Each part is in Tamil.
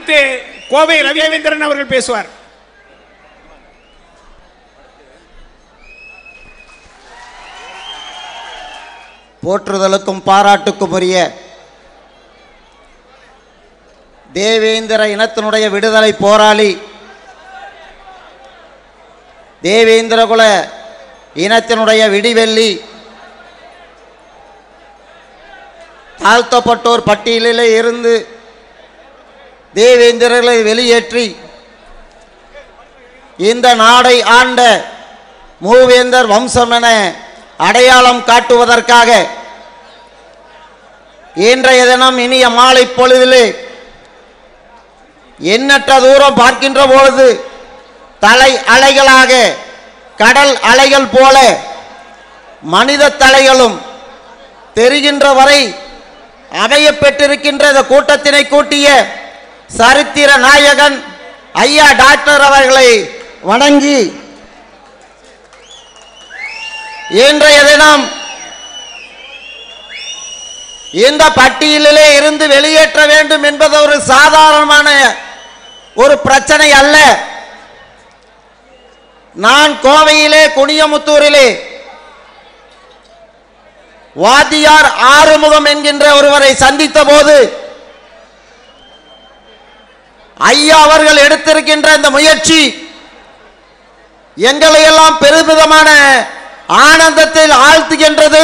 அடுத்து கோவை ரவிவேந்திரன் அவர்கள் பேசுவார் போற்றுதலுக்கும் பாராட்டுக்கும் உரிய தேவேந்திர இனத்தினுடைய விடுதலை போராளி தேவேந்திரகுல இனத்தினுடைய விடிவெள்ளி தாழ்த்தப்பட்டோர் பட்டியலிலே இருந்து தேவேந்திரர்களை வெளியேற்றி இந்த நாடை ஆண்ட மூவேந்தர் வம்சம் என அடையாளம் காட்டுவதற்காக இன்றைய தினம் இனிய மாலை பொழுதிலே எண்ணற்ற தூரம் பார்க்கின்ற பொழுது தலை அலைகளாக கடல் அலைகள் போல மனித தலைகளும் தெரிகின்ற வரை அமைய பெற்றிருக்கின்ற இந்த கூட்டத்தினை கூட்டிய சரித்திர நாயகன் ஐயா டாக்டர் அவர்களை வணங்கி இன்றைய தினம் இந்த பட்டியலிலே இருந்து வெளியேற்ற வேண்டும் என்பது ஒரு சாதாரணமான ஒரு பிரச்சனை அல்ல நான் கோவையிலே குனியமுத்தூரிலே வாத்தியார் ஆறுமுகம் என்கின்ற ஒருவரை சந்தித்த போது ஐயா அவர்கள் எடுத்திருக்கின்ற இந்த முயற்சி எங்களை எல்லாம் பெருமிதமான ஆனந்தத்தில் ஆழ்த்துகின்றது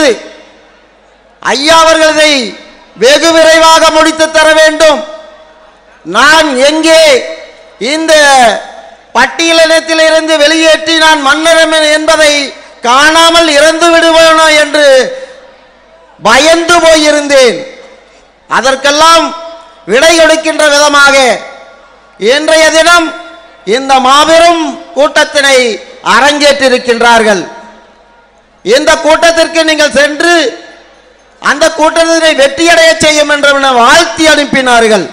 ஐயா அவர்கள் இதை வெகு விரைவாக முடித்து தர வேண்டும் நான் எங்கே இந்த பட்டியலினத்திலிருந்து வெளியேற்றி நான் மன்னரம் என்பதை காணாமல் இறந்து விடுவேனோ என்று பயந்து போயிருந்தேன் அதற்கெல்லாம் விடை கொடுக்கின்ற விதமாக இன்றைய தினம் இந்த மாபெரும் கூட்டத்தினை அரங்கேற்றிருக்கின்றார்கள் இந்த கூட்டத்திற்கு நீங்கள் சென்று அந்த கூட்டத்தினை வெற்றியடைய செய்யும் என்று வாழ்த்தி அனுப்பினார்கள்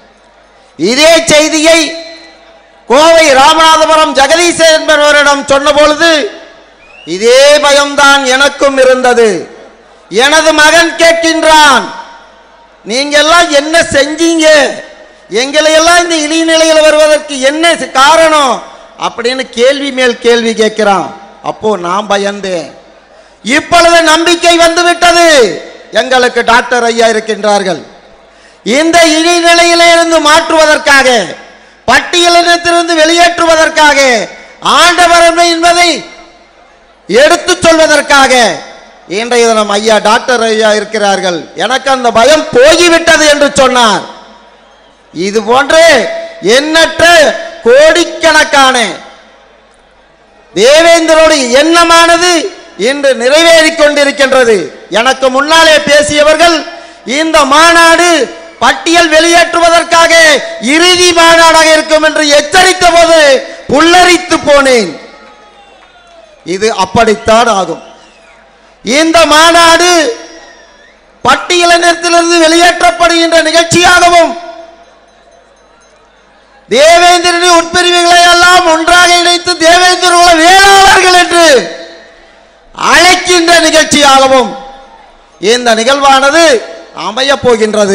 இதே செய்தியை கோவை ராமநாதபுரம் ஜெகதீசன் என்பவரிடம் சொன்னபொழுது இதே பயம்தான் எனக்கும் இருந்தது எனது மகன் கேட்கின்றான் நீங்க எல்லாம் என்ன செஞ்சீங்க எங்களை எல்லாம் இந்த இழிநிலையில் வருவதற்கு என்ன காரணம் அப்படின்னு கேள்வி மேல் கேள்வி கேட்கிறான் அப்போ நான் பயந்தேன் இப்பொழுது நம்பிக்கை வந்து விட்டது எங்களுக்கு டாக்டர் ஐயா இருக்கின்றார்கள் இந்த இழிநிலையிலே இருந்து மாற்றுவதற்காக பட்டியலினத்திலிருந்து வெளியேற்றுவதற்காக ஆண்டவரமை என்பதை எடுத்துச் சொல்வதற்காக இன்றைய தினம் ஐயா டாக்டர் ஐயா இருக்கிறார்கள் எனக்கு அந்த பயம் போய்விட்டது என்று சொன்னார் இது போன்று எண்ணற்ற கோடிக்கணக்கான தேவேந்திரோடு எண்ணமானது இன்று நிறைவேறிக் கொண்டிருக்கின்றது எனக்கு முன்னாலே பேசியவர்கள் இந்த மாநாடு பட்டியல் வெளியேற்றுவதற்காக இறுதி மாநாடாக இருக்கும் என்று எச்சரித்த போது புல்லரித்து போனேன் இது அப்படித்தான் ஆகும் இந்த மாநாடு பட்டியலினத்திலிருந்து வெளியேற்றப்படுகின்ற நிகழ்ச்சியாகவும் தேவேந்திரனின் உட்பிரிவுகளை எல்லாம் ஒன்றாக இணைத்து தேவேந்திர குல வேளாளர்கள் என்று அழைக்கின்ற நிகழ்ச்சியாகவும் இந்த நிகழ்வானது அமையப் போகின்றது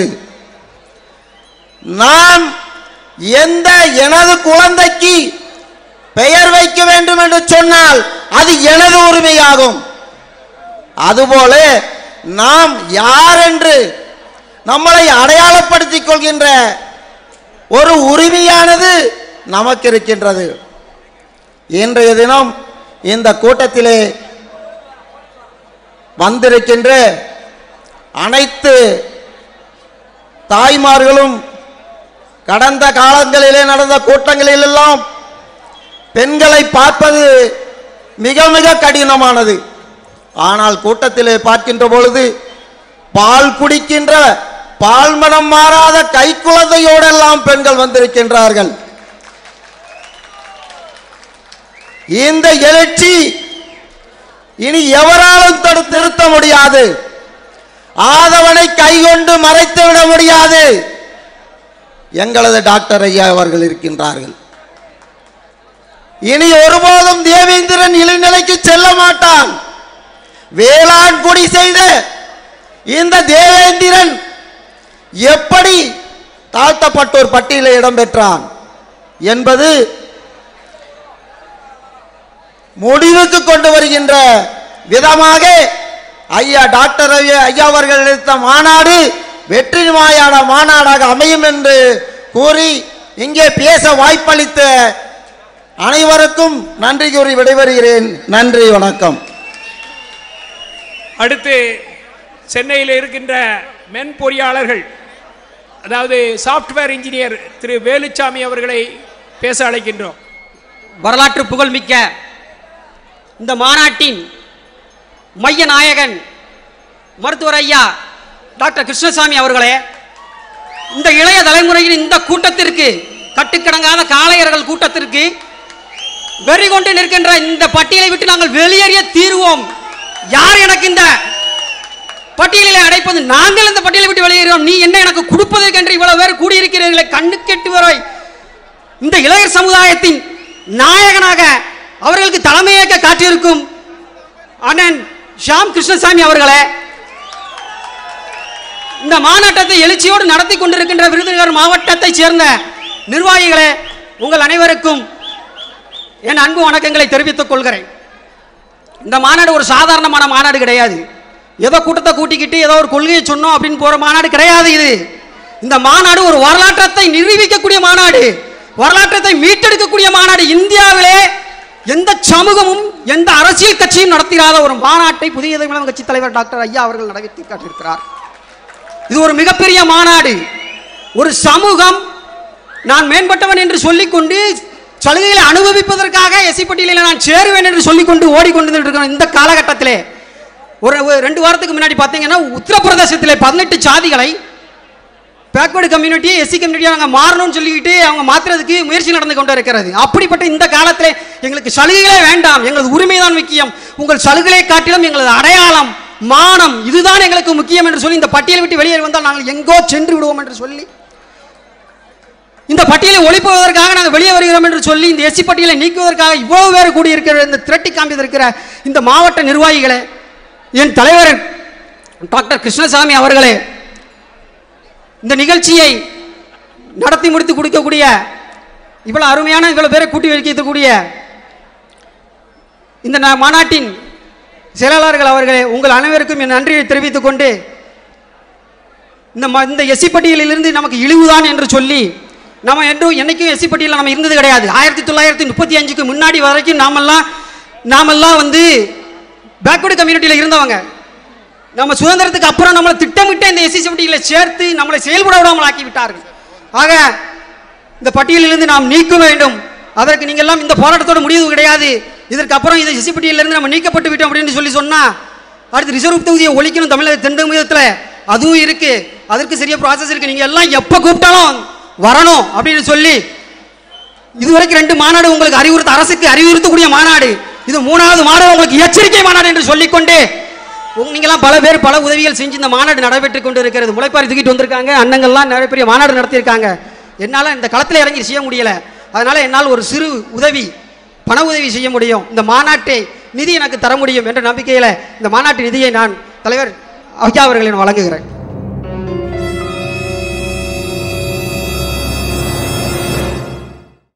நான் எந்த எனது குழந்தைக்கு பெயர் வைக்க வேண்டும் என்று சொன்னால் அது எனது உரிமையாகும் அதுபோல நாம் யார் என்று நம்மளை அடையாளப்படுத்திக் கொள்கின்ற ஒரு உரிமையானது நமக்கு இருக்கின்றது இன்றைய தினம் இந்த கூட்டத்திலே வந்திருக்கின்ற அனைத்து தாய்மார்களும் கடந்த காலங்களிலே நடந்த கூட்டங்களிலெல்லாம் பெண்களை பார்ப்பது மிக மிக கடினமானது ஆனால் கூட்டத்திலே பார்க்கின்ற பொழுது பால் குடிக்கின்ற பால் மனம் மாறாத கைக்குழந்தையோடெல்லாம் பெண்கள் வந்திருக்கின்றார்கள் இந்த எழுச்சி இனி எவராலும் தடுத்து நிறுத்த முடியாது ஆதவனை கைகொண்டு மறைத்து விட முடியாது எங்களது டாக்டர் ஐயா அவர்கள் இருக்கின்றார்கள் இனி ஒருபோதும் தேவேந்திரன் இளைநிலைக்கு செல்ல மாட்டான் வேளாண் குடி செய்த இந்த தேவேந்திரன் எப்படி தாழ்த்தப்பட்டோர் பட்டியலில் இடம்பெற்றான் என்பது முடிவுக்கு கொண்டு வருகின்ற விதமாக ஐயா டாக்டர் ரவி ஐயா அவர்கள் எடுத்த மாநாடு வெற்றி மாயான மாநாடாக அமையும் என்று கூறி இங்கே பேச வாய்ப்பளித்த அனைவருக்கும் நன்றி கூறி விடைபெறுகிறேன் நன்றி வணக்கம் அடுத்து சென்னையில் இருக்கின்ற மென்பொறியாளர்கள் அதாவது சாஃப்ட்வேர் இன்ஜினியர் திரு வேலுச்சாமி அவர்களை பேச அழைக்கின்றோம் வரலாற்று புகழ்மிக்க இந்த மாநாட்டின் மைய நாயகன் மருத்துவர் ஐயா டாக்டர் கிருஷ்ணசாமி அவர்களே இந்த இளைய தலைமுறையின் இந்த கூட்டத்திற்கு கட்டுக்கடங்காத காளையர்கள் கூட்டத்திற்கு வெறி கொண்டு நிற்கின்ற இந்த பட்டியலை விட்டு நாங்கள் வெளியேறிய தீர்வோம் யார் எனக்கு இந்த பட்டியலில் அடைப்பது நாங்கள் இந்த பட்டியலை விட்டு வெளியேறுவோம் நீ என்ன எனக்கு கொடுப்பதற்கென்று இவ்வளவு பேர் கூடியிருக்கிறீர்களே கண்ணு கெட்டு வரை இந்த இளையர் சமுதாயத்தின் நாயகனாக அவர்களுக்கு தலைமையேற்க காட்டியிருக்கும் அண்ணன் ஷாம் கிருஷ்ணசாமி அவர்களே இந்த மாநாட்டத்தை எழுச்சியோடு நடத்தி கொண்டிருக்கின்ற விருதுநகர் மாவட்டத்தைச் சேர்ந்த நிர்வாகிகளே உங்கள் அனைவருக்கும் என் அன்பு வணக்கங்களை தெரிவித்துக் கொள்கிறேன் இந்த மாநாடு ஒரு சாதாரணமான மாநாடு கிடையாது ஏதோ கூட்டத்தை கூட்டிக்கிட்டு ஏதோ ஒரு கொள்கையை சொன்னோம் அப்படின்னு போற மாநாடு கிடையாது இது இந்த மாநாடு ஒரு வரலாற்றத்தை நிரூபிக்கக்கூடிய மாநாடு வரலாற்றத்தை மீட்டெடுக்கக்கூடிய மாநாடு இந்தியாவிலே எந்த சமூகமும் எந்த அரசியல் கட்சியும் நடத்திராத ஒரு மாநாட்டை புதிய தமிழகம் கட்சி தலைவர் டாக்டர் ஐயா அவர்கள் நடத்தி காட்டியிருக்கிறார் இது ஒரு மிகப்பெரிய மாநாடு ஒரு சமூகம் நான் மேம்பட்டவன் என்று சொல்லிக்கொண்டு சலுகைகளை அனுபவிப்பதற்காக எஸ்சி பட்டியலில் நான் சேருவேன் என்று சொல்லிக்கொண்டு ஓடிக்கொண்டு இருக்கிற இந்த காலகட்டத்திலே ஒரு ஒரு ரெண்டு வாரத்துக்கு முன்னாடி பார்த்தீங்கன்னா உத்தரப்பிரதேசத்திலே பதினெட்டு சாதிகளை பேக்வேர்டு கம்யூனிட்டி எஸ்சி கம்யூனிட்டியாக நாங்கள் மாறணும்னு சொல்லிக்கிட்டு அவங்க மாற்றுறதுக்கு முயற்சி நடந்து கொண்டு இருக்கிறது அப்படிப்பட்ட இந்த காலத்தில் எங்களுக்கு சலுகைகளே வேண்டாம் எங்களது உரிமை தான் முக்கியம் உங்கள் சலுகைகளை காட்டிலும் எங்களது அடையாளம் மானம் இதுதான் எங்களுக்கு முக்கியம் என்று சொல்லி இந்த பட்டியலை விட்டு வெளியே வந்தால் நாங்கள் எங்கோ சென்று விடுவோம் என்று சொல்லி இந்த பட்டியலை ஒழிப்புவதற்காக நாங்கள் வெளியே வருகிறோம் என்று சொல்லி இந்த எஸ்சி பட்டியலை நீக்குவதற்காக இவ்வளவு பேர் கூடியிருக்கிற இந்த திரட்டி காண்பித்திருக்கிற இந்த மாவட்ட நிர்வாகிகளே என் தலைவர் டாக்டர் கிருஷ்ணசாமி அவர்களே இந்த நிகழ்ச்சியை நடத்தி முடித்து கொடுக்கக்கூடிய இவ்வளவு அருமையான இவ்வளவு பேரை கூட்டி வைக்கக்கூடிய இந்த நா- மாநாட்டின் செயலாளர்கள் அவர்களே உங்கள் அனைவருக்கும் என் நன்றியை தெரிவித்துக் கொண்டு இந்த ம- இந்த எஸ்சி பட்டியலிலிருந்து நமக்கு இழிவுதான் என்று சொல்லி நம்ம என்றும் என்னைக்கும் எஸ்சி பட்டியலில் நம்ம இருந்தது கிடையாது ஆயிரத்தி தொள்ளாயிரத்தி முப்பத்தி அஞ்சுக்கு முன்னாடி வரைக்கும் நாமெல்லாம் நாமெல்லாம் வந்து பேக்வர்டு கம்யூனிட்டியில் இருந்தவங்க நம்ம சுதந்திரத்துக்கு அப்புறம் நம்மளை திட்டமிட்ட இந்த எஸ்சி பட்டியலை சேர்த்து நம்மளை செயல்பட விடாமல் ஆக்கி விட்டார்கள் ஆக இந்த பட்டியலிலிருந்து நாம் நீக்க வேண்டும் அதற்கு நீங்கள் எல்லாம் இந்த போராட்டத்தோட முடிவு கிடையாது இதற்கு அப்புறம் இந்த எஸ்சி பட்டியலிருந்து நம்ம நீக்கப்பட்டு விட்டோம் அப்படின்னு சொல்லி சொன்னா அடுத்து ரிசர்வ் தொகுதியை ஒழிக்கணும் தமிழக தென் தமிழகத்தில் அதுவும் இருக்கு அதற்கு சரியா ப்ராசஸ் இருக்கு நீங்க எல்லாம் எப்போ கூப்பிட்டாலும் வரணும் அப்படின்னு சொல்லி இதுவரைக்கும் ரெண்டு மாநாடு உங்களுக்கு அறிவுறுத்த அரசுக்கு அறிவுறுத்தக்கூடிய மாநாடு இது மூணாவது மாநாடு உங்களுக்கு எச்சரிக்கை மாநாடு என்று சொல்லிக்கொண்டு உங்க- நீங்கெல்லாம் பல பேர் பல உதவிகள் செஞ்சு இந்த மாநாடு நடைபெற்று கொண்டு இருக்கிறது முளைப்பாரி தூக்கிட்டு வந்திருக்காங்க அண்ணங்கள்லாம் நிறைய பெரிய மாநாடு நடத்தியிருக்காங்க என்னால் இந்த களத்தில் இறங்கி செய்ய முடியல அதனால என்னால் ஒரு சிறு உதவி பண உதவி செய்ய முடியும் இந்த மாநாட்டை நிதி எனக்கு தர முடியும் என்ற நம்பிக்கையில் இந்த மாநாட்டு நிதியை நான் தலைவர் ஐயா அவர்களை நான் வழங்குகிறேன்